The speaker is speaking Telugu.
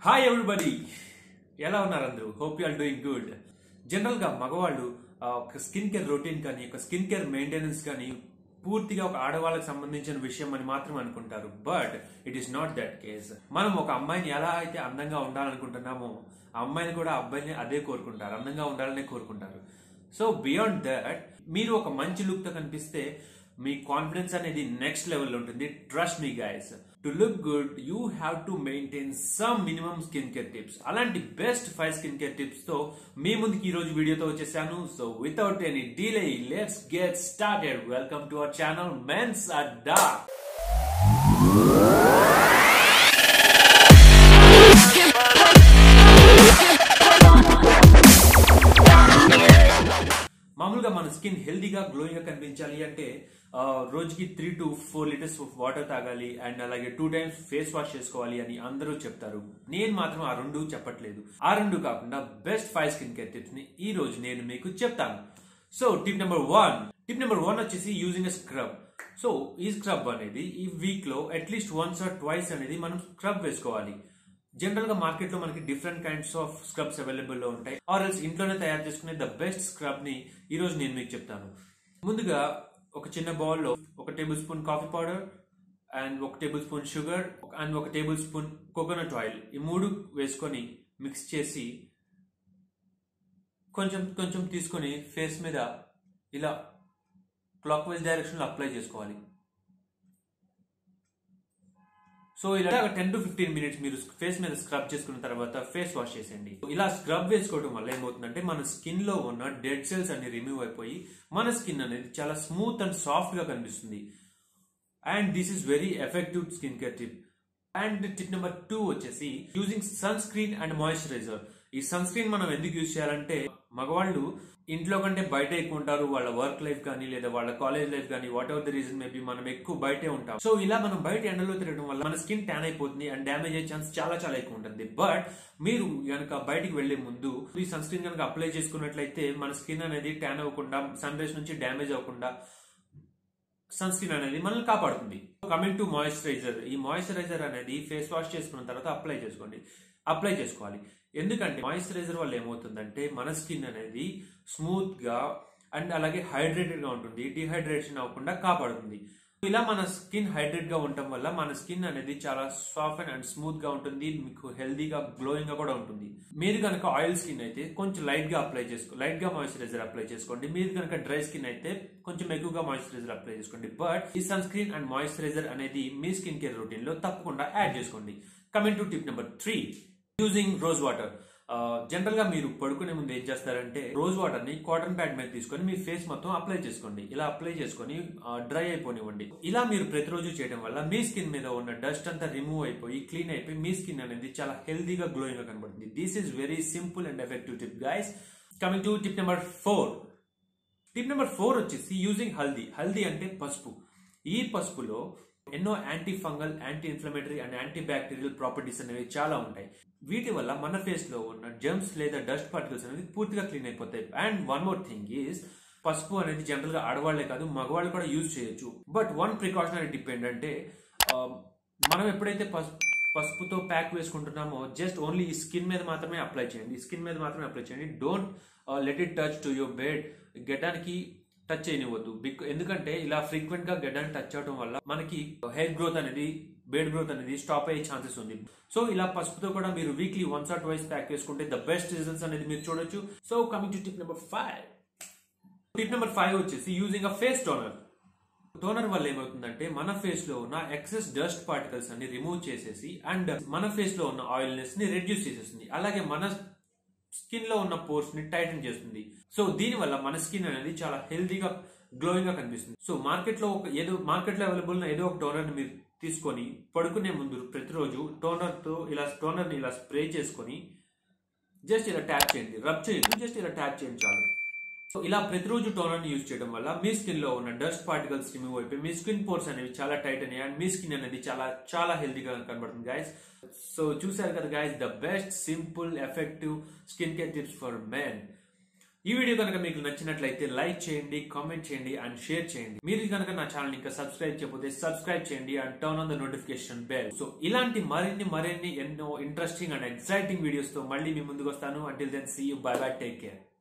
హాయ్ ఎవ్రీబడి ఎలా ఉన్నారు అందరూ hope you are doing good general గా మగవాళ్ళు ఆ, ఒక స్కిన్ కేర్ రొటీన్ కానీ ఒక స్కిన్ కేర్ మెయింటెనెన్స్ కానీ పూర్తిగా ఒక ఆడవాళ్ళకి సంబంధించిన విషయం అని మాత్రం అనుకుంటారు but it is not that case మనం ఒక అమ్మాయిని ఎలా అయితే అందంగా ఉండాలనుకుంటున్నామో ఆ అమ్మాయిని కూడా ఆ అబ్బాయిని అదే కోరుకుంటారు అందంగా ఉండాలనే కోరుకుంటారు సో బియాండ్ దట్ మీరు ఒక మంచి లుక్ తో కనిపిస్తే మీ కాన్ఫిడెన్స్ అనేది నెక్స్ట్ లెవెల్ ఉంటుంది trust me guys to look good you have to maintain some minimum skin care tips అలాంటి best five skin care tips తో మీ ముందుకి ఈ రోజు వీడియోతో వచ్చేసాను so without any delay let's get started welcome to our channel men's Adda మామూలుగా మన స్కిన్ హెల్దీగా గ్లోయింగ్ గా కనిపించాలి అంటే ఆ, రోజుకి three to four litres of water తాగాలి అండ్ అలాగే టూ టైమ్స్ ఫేస్ వాష్ చేసుకోవాలి అని అందరూ చెప్తారు నేను మాత్రం ఆ రెండు చెప్పట్లేదు ఆ రెండు కాకుండా best five skin care tips ని ఈ రోజు నేను మీకు చెప్తాను so tip number one tip number one వచ్చేసి యూజింగ్ ఎ స్క్రబ్ సో ఈ స్క్రబ్ అనేది ఈ వీక్ లో అట్లీస్ట్ వన్స్ ఆర్ ట్వైస్ అనేది మనం స్క్రబ్ వేసుకోవాలి జనరల్ గా మార్కెట్ లో మనకి different kinds of scrubs available లో ఉంటాయి ఆర్ ఎల్స్ ఇంట్లోనే తయారు చేసుకునే ద బెస్ట్ స్క్రబ్ ని ఈ రోజు నేను మీకు చెప్తాను ముందుగా ఒక చిన్న బౌల్ లో ఒక tablespoon coffee powder and ఒక టేబుల్ స్పూన్ షుగర్ అండ్ ఒక టేబుల్ స్పూన్ కోకోనట్ ఆయిల్ ఈ మూడు వేసుకొని మిక్స్ చేసి కొంచెం కొంచెం తీసుకొని ఫేస్ మీద ఇలా క్లాక్ వైజ్ డైరెక్షన్ లో అప్లై చేసుకోవాలి సో ఇలా టెన్ టు ఫిఫ్టీన్ మినిట్స్ మీరు ఫేస్ మీద స్క్రబ్ చేసుకున్న తర్వాత ఫేస్ వాష్ చేసేయండి ఇలా స్క్రబ్ వేసుకోవడం వల్ల ఏమవుతుందంటే మన స్కిన్ లో ఉన్న డెడ్ సెల్స్ అన్ని రిమూవ్ అయిపోయి మన స్కిన్ అనేది చాలా స్మూత్ అండ్ సాఫ్ట్ గా కనిపిస్తుంది and this is very effective skin care tip and tip number two వచ్చేసి using sunscreen and moisturiser ఈ సన్ స్క్రీన్ మనం ఎందుకు యూజ్ చేయాలంటే మగవాళ్ళు ఇంట్లో కంటే బయట ఎక్కువ ఉంటారు వాళ్ళ వర్క్ లైఫ్ కానీ లేదా వాళ్ళ కాలేజ్ లైఫ్ కానీ whatever the reason maybe మనం ఎక్కువ బయటే ఉంటాం సో ఇలా మనం బయట ఎండలో తిరగడం వల్ల మన స్కిన్ ట్యాన్ అయిపోతుంది అండ్ డ్యామేజ్ అయ్యే ఛాన్స్ చాలా చాలా ఎక్కువ ఉంటుంది బట్ మీరు కనుక బయటికి వెళ్లే ముందు ఈ సన్ స్క్రీన్ కనుక అప్లై చేసుకున్నట్లయితే మన స్కిన్ అనేది ట్యాన్ అవ్వకుండా సన్ రేస్ నుంచి డ్యామేజ్ అవ్వకుండా సన్ స్క్రీన్ అనేది మనల్ని కాపాడుతుంది కమింగ్ టు మాయిశ్చరైజర్ ఈ మాయిశ్చరైజర్ అనేది ఫేస్ వాష్ చేసుకున్న తర్వాత అప్లై చేసుకోండి అప్లై చేసుకోవాలి ఎందుకంటే మాయిశ్చరైజర్ వల్ల ఏమవుతుందంటే మన స్కిన్ అనేది స్మూత్ గా అండ్ అలాగే హైడ్రేటెడ్ గా ఉంటుంది డిహైడ్రేషన్ అవ్వకుండా కాపాడుతుంది ఇలా మన స్కిన్ హైడ్రేట్ గా ఉండటం వల్ల మన స్కిన్ అనేది చాలా సాఫ్ట్ అండ్ స్మూత్ గా ఉంటుంది మీకు హెల్దీగా గ్లోయింగ్ గా కూడా ఉంటుంది మీరు కనుక ఆయిల్ స్కిన్ అయితే కొంచెం లైట్ గా అప్లై చేసుకో లైట్ గా మాయిశ్చరైజర్ అప్లై చేసుకోండి మీరు కనుక డ్రై స్కిన్ అయితే కొంచెం ఎక్కువగా మాయిశ్చరైజర్ అప్లై చేసుకోండి బట్ ఈ సన్ స్క్రీన్ అండ్ మాయిశ్చరైజర్ అనేది మీ స్కిన్ కేర్ రొటీన్ లో తప్పకుండా యాడ్ చేసుకోండి coming to tip number three using rose water general గా మీరు పడుకునే ముందు ఏం చేస్తారంటే రోజ్ వాటర్ ని కాటన్ ప్యాడ్ మీద తీసుకొని మీ ఫేస్ మొత్తం అప్లై చేసుకోండి ఇలా అప్లై చేసుకొని డ్రై అయిపోనివ్వండి ఇలా మీరు ప్రతిరోజు చేయడం వల్ల మీ స్కిన్ మీద ఉన్న డస్ట్ అంతా రిమూవ్ అయిపోయి క్లీన్ అయిపోయి మీ స్కిన్ అనేది చాలా హెల్దీగా గ్లోయింగ్ గా కనబడుతుంది this is very simple and effective tip guys coming to tip number four tip number four వచ్చేసి యూజింగ్ హల్దీ హల్దీ అంటే పసుపు ఈ పసుపులో ఎన్నో anti fungal anti inflammatory and anti bacterial properties అనేవి చాలా ఉంటాయి వీటి వల్ల మన ఫేస్ లో ఉన్న జర్మ్స్ లేదా డస్ట్ పార్టికల్స్ అనేది పూర్తిగా క్లీన్ అయిపోతాయి and one more thing is పసుపు అనేది జనరల్ గా ఆడవాళ్లే కాదు మగవాళ్ళు కూడా యూజ్ చేయొచ్చు బట్ వన్ ప్రికాషనరీ టిప్ ఏంటంటే ఆ, మనం ఎప్పుడైతే పసుపు పసుపుతో ప్యాక్ వేసుకుంటున్నామో జస్ట్ ఓన్లీ ఈ స్కిన్ మీద మాత్రమే అప్లై చేయండి స్కిన్ మీద మాత్రమే అప్లై చేయండి don't let it touch to your beard గెటానికి టచ్ చేయనివ్వద్దు బిక్ ఎందుకంటే ఇలా ఫ్రీక్వెంట్ గా గడ్డానికి టచ్ అవడం వల్ల మనకి హెయిర్ గ్రోత్ అనేది బేడ్ గ్రోత్ అనేది స్టాప్ అయ్యే ఛాన్సెస్ ఉంది సో ఇలా పసుపుతో కూడా మీరు weekly once or twice pack చేసుకుంటే ద బెస్ట్ రిజల్ట్స్ అనేది మీరు చూడొచ్చు so coming to tip number five tip number five వచ్చేసి using a face toner toner వల్ల ఏమవుతుందంటే మన ఫేస్ లో ఉన్న ఎక్సెస్ డస్ట్ పార్టికల్స్ అన్ని రిమూవ్ చేసేసి అండ్ మన ఫేస్ లో ఉన్న ఆయిల్నెస్ ని రెడ్యూస్ చేసేస్తుంది అలాగే మన స్కిన్ లో ఉన్న పోర్స్ ని టైటన్ చేస్తుంది సో దీని వల్ల మన స్కిన్ అనేది చాలా హెల్దీగా గ్లోయింగ్ గా కనిపిస్తుంది సో మార్కెట్ లో ఒక ఏదో మార్కెట్ లో అవైలబుల్ ఉన్న ఏదో ఒక టోనర్ ని మీరు తీసుకొని పడుకునే ముందు ప్రతిరోజు టోనర్ తో ఇలా టోనర్ ని ఇలా స్ప్రే చేసుకొని జస్ట్ ఇలా ట్యాప్ చేయండి రబ్ చేయండి జస్ట్ ఇలా ట్యాప్ చేయండి చాలు సో ఇలా ప్రతిరోజు టోనర్ ని యూజ్ చేయడం వల్ల మీ స్కిన్ లో ఉన్న డస్ట్ పార్టికల్స్ రిమూవ్ అయిపోయి మీ స్కిన్ పోర్స్ అనేవి చాలా టైట్ అయ్యాయి అండ్ మీ స్కిన్ అనేది చాలా చాలా హెల్తీగా కనబడుతుంది గైస్ సో చూసారు కదా guys the best simple effective skin care tips for men ఈ వీడియో కనుక మీకు నచ్చినట్లయితే లైక్ చేయండి కామెంట్ చేయండి అండ్ షేర్ చేయండి మీరు కనుక నా ఛానల్ ఇంకా సబ్స్క్రైబ్ చేయకపోతే సబ్స్క్రైబ్ చేయండి and turn on the notification bell so ఇలాంటి మరిన్ని మరిన్ని ఎన్నో ఇంట్రెస్టింగ్ అండ్ ఎక్సైటింగ్ వీడియోస్ తో మళ్ళీ మీ ముందుకు వస్తాను until then see you bye bye take care